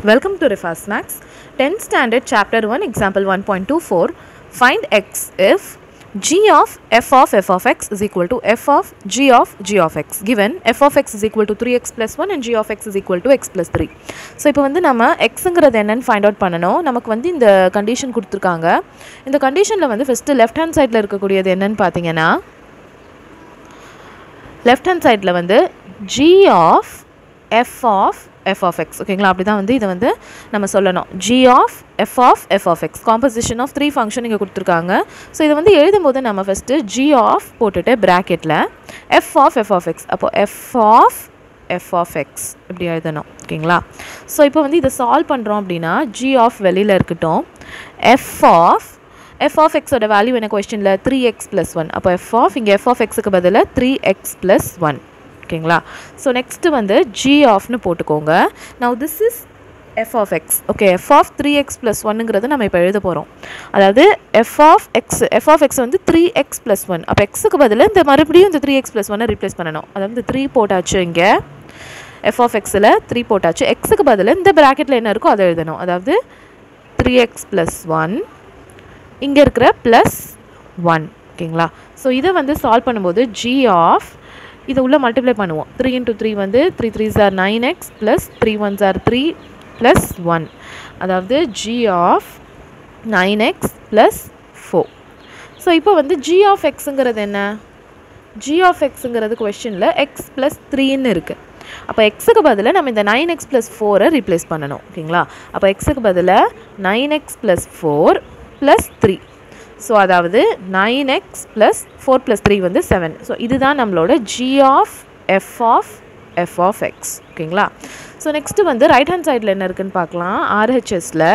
Welcome to Rifas Max 10th Standard Chapter 1 Example 1.24 Find x if g of f of f of x is equal to f of g of g of x given f of x is equal to 3x plus 1 and g of x is equal to x plus 3 so இப்போ வந்து நம்ம எக்ஸுங்கிறது என்னன்னு find out பண்ணணும் நமக்கு வந்து இந்த condition கொடுத்துருக்காங்க இந்த கண்டிஷனில் வந்து ஃபஸ்ட்டு லெஃப்ட் ஹேண்ட் சைடில் இருக்கக்கூடியது என்னன்னு பார்த்தீங்கன்னா லெஃப்ட் ஹேண்ட் சைடில் வந்து g of F of F of X ஓகேங்களா அப்படி தான் வந்து இதை வந்து நம்ம சொல்லணும் g of F of F of X composition of three function இங்கே கொடுத்துருக்காங்க ஸோ இதை வந்து எழுதும்போது நம்ம ஃபஸ்ட்டு g ஆஃப் போட்டுட்டு ப்ராக்கெட்டில் F of F of X அப்போ F of F of X இப்படி எழுதணும் ஓகேங்களா ஸோ இப்போ வந்து இதை சால்வ் பண்ணுறோம் அப்படின்னா g ஆஃப் வெளியில் இருக்கட்டும் எஃப் ஆஃப் எஃப் ஆஃப் எக்ஸோட வேல்யூ என்ன கொஸ்டினில் த்ரீ எக்ஸ் ப்ளஸ் ஒன் அப்போ எஃப் ஆஃப் இங்கே எஃப் ஆஃப் எக்ஸுக்கு பதிலாக த்ரீ எக்ஸ் ப்ளஸ் ஒன் ஓகேங்களா ஸோ நெக்ஸ்ட்டு வந்து ஜி ஆஃப்னு போட்டுக்கோங்க now this is F of X okay F of three X plus ஒன்னுங்கிறது நம்ம இப்போ எழுத போகிறோம் அதாவது F of X F of X வந்து த்ரீ எக்ஸ் ப்ளஸ் ஒன் அப்போ எக்ஸுக்கு பதிலாக இந்த மறுபடியும் இந்த த்ரீ எக்ஸ் ப்ளஸ் ஒன்னை ரீப்ளேஸ் பண்ணணும் அதாவது த்ரீ போட்டாச்சு இங்கே எஃப் ஆஃப் எக்ஸில் த்ரீ போட்டாச்சு எக்ஸுக்கு பதிலாக இந்த ப்ராக்கெட்டில் என்ன இருக்கோ அதை எழுதணும் அதாவது த்ரீ எக்ஸ் ப்ளஸ் ஒன் இங்கே இருக்கிற ப்ளஸ் ஒன் ஓகேங்களா ஸோ இதை வந்து சால்வ் பண்ணும்போது ஜி ஆஃப் இதை உள்ளே மல்டிப்ளை பண்ணுவோம் த்ரீ இன்ட்டு த்ரீ வந்து three three are nine X plus three one are three plus one அதாவது G of nine X plus four so இப்போ வந்து ஜி ஆஃப் எக்ஸுங்கிறது என்ன ஜி ஆஃப் எக்ஸுங்கிறது கொஷனில் எக்ஸ் ப்ளஸ் த்ரீன்னு இருக்குது அப்போ எக்ஸுக்கு பதிலாக நம்ம இந்த நைன் எக்ஸ் ப்ளஸ் ஃபோரை ரீப்ளேஸ் பண்ணணும் ஓகேங்களா அப்போ எக்ஸுக்கு பதிலாக nine X plus four plus three so அதாவது nine X plus four plus three வந்து செவன் ஸோ இதுதான் நம்மளோட G of F of F of X ஓகேங்களா ஸோ நெக்ஸ்ட்டு வந்து ரைட் ஹேண்ட் சைடில் என்ன இருக்குன்னு பார்க்கலாம் ஆர்ஹெச்எஸில்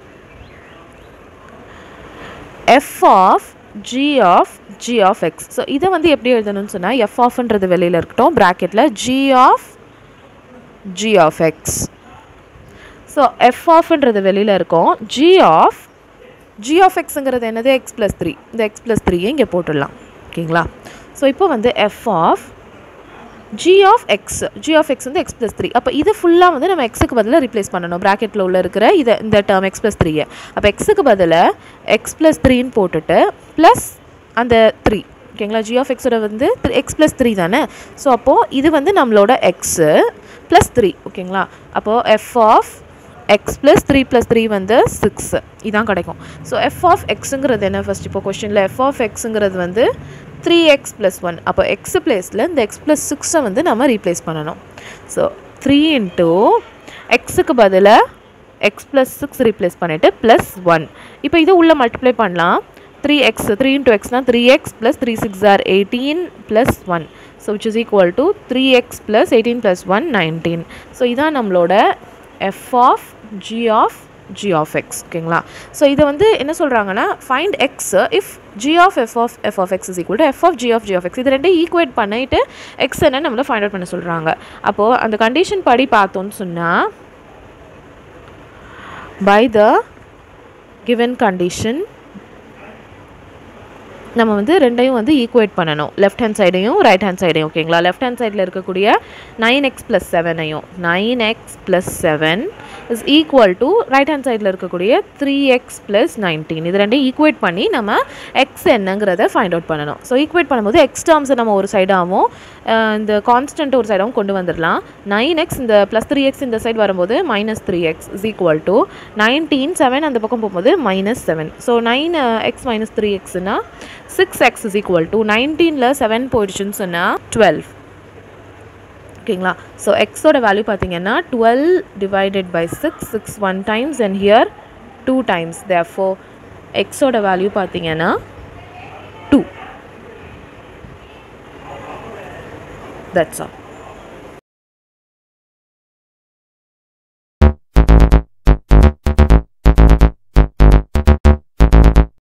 F of G of G of X so இதை வந்து எப்படி எழுதணும்னு சொன்னால் எஃப் ஆஃப்ன்றது வெளியில் இருக்கட்டும் ப்ராக்கெட்டில் G of G of X so F ஆஃப்ன்றது வெளியில் இருக்கும் ஜி ஆஃப் ஜி ஆஃப் எக்ஸுங்கிறது என்னது எக்ஸ் ப்ளஸ் த்ரீ இந்த எக்ஸ் ப்ளஸ் த்ரீயை இங்கே போட்டுடலாம் ஓகேங்களா ஸோ இப்போ வந்து F of G of X G of X வந்து எக்ஸ் ப்ளஸ் த்ரீ அப்போ இது ஃபுல்லாக வந்து நம்ம எக்ஸுக்கு பதிலாக ரீப்ளேஸ் பண்ணணும் ப்ராக்கெட்டில் உள்ள இருக்கிற இதை இந்த டேர்ம் எக்ஸ் ப்ளஸ் த்ரீயை அப்போ எக்ஸுக்கு பதிலாக எக்ஸ் ப்ளஸ் த்ரீன்னு போட்டுட்டு ப்ளஸ் அந்த த்ரீ ஓகேங்களா ஜி ஆஃப் எக்ஸோட வந்து எக்ஸ் ப்ளஸ் த்ரீ தானே ஸோ அப்போது இது வந்து நம்மளோட எக்ஸு ப்ளஸ் த்ரீ ஓகேங்களா அப்போது F of X plus three plus three வந்து சிக்ஸ் இதான் கிடைக்கும் ஸோ எஃப் ஆஃப் எக்ஸுங்கிறது என்ன ஃபஸ்ட் இப்போ கொஷனில் எஃப் ஆஃப் எக்ஸுங்கிறது வந்து த்ரீ எக்ஸ் ப்ளஸ் ஒன் அப்போ எக்ஸ் பிளேஸில் இந்த எக்ஸ் ப்ளஸ் சிக்ஸை வந்து நம்ம ரீப்ளேஸ் பண்ணணும் ஸோ த்ரீ இன்ட்டு எக்ஸுக்கு பதிலாக எக்ஸ் ப்ளஸ் சிக்ஸ் ரீப்ளேஸ் பண்ணிவிட்டு ப்ளஸ் ஒன் இப்போ இதை உள்ளே மல்டிப்ளை பண்ணலாம் த்ரீ எக்ஸ் த்ரீ இன்ட்டு எக்ஸ்னால் three X plus three six are eighteen plus one so which is equal to three X plus eighteen plus one nineteen so இதான் நம்மளோட F of G of G of X ஓகேங்களா so இதை வந்து என்ன சொல்கிறாங்கன்னா find X if G of F of F of X is equal to F of G of G of X இது ரெண்டையும் equate பண்ணிட்டு எக்ஸ் என்ன நம்மளை ஃபைண்ட் அவுட் பண்ண சொல்கிறாங்க அப்போது அந்த கண்டிஷன் படி பார்த்தோன்னு சொன்னால் பை த கிவன் கண்டிஷன் நம்ம வந்து ரெண்டையும் வந்து ஈக்குவேட் பண்ணணும் லெஃப்ட் ஹேண்ட் சைடையும் ரைட் ஹேண்ட் சைடையும் ஓகேங்களா லெஃப்ட் ஹேண்ட் சைடில் இருக்கக்கூடிய நைன் எக்ஸ் ப்ளஸ் செவனையும் nine X plus seven is equal to right hand சைடில் இருக்கக்கூடிய த்ரீ எக்ஸ் ப்ளஸ் நைன்டீன் இது ரெண்டையும் ஈக்குவேட் பண்ணி நம்ம எக்ஸ் என்னங்கிறத ஃபைண்ட் அவுட் பண்ணணும் ஸோ ஈக்குவேட் பண்ணும்போது எக்ஸ் டேர்ம்ஸை நம்ம ஒரு சைடாகவும் இந்த கான்ஸ்டன்ட் ஒரு சைடாகவும் கொண்டு வந்துடலாம் நைன் எக்ஸ் இந்த ப்ளஸ் த்ரீ எக்ஸ் இந்த சைடு வரும்போது minus three X is equal to nineteen seven அந்த பக்கம் போகும்போது minus seven so nine X minus three எக்ஸ்னா six X is equal to நைன்டீனில் செவன் போயிடுச்சுன்னு சொன்னால் டுவெல் ஓகேங்களா ஸோ எக்ஸோட வேல்யூ பார்த்தீங்கன்னா twelve divided by six six one times and here two times there four எக்ஸோட வேல்யூ பார்த்தீங்கன்னா டூ தட்ஸ் ஆல்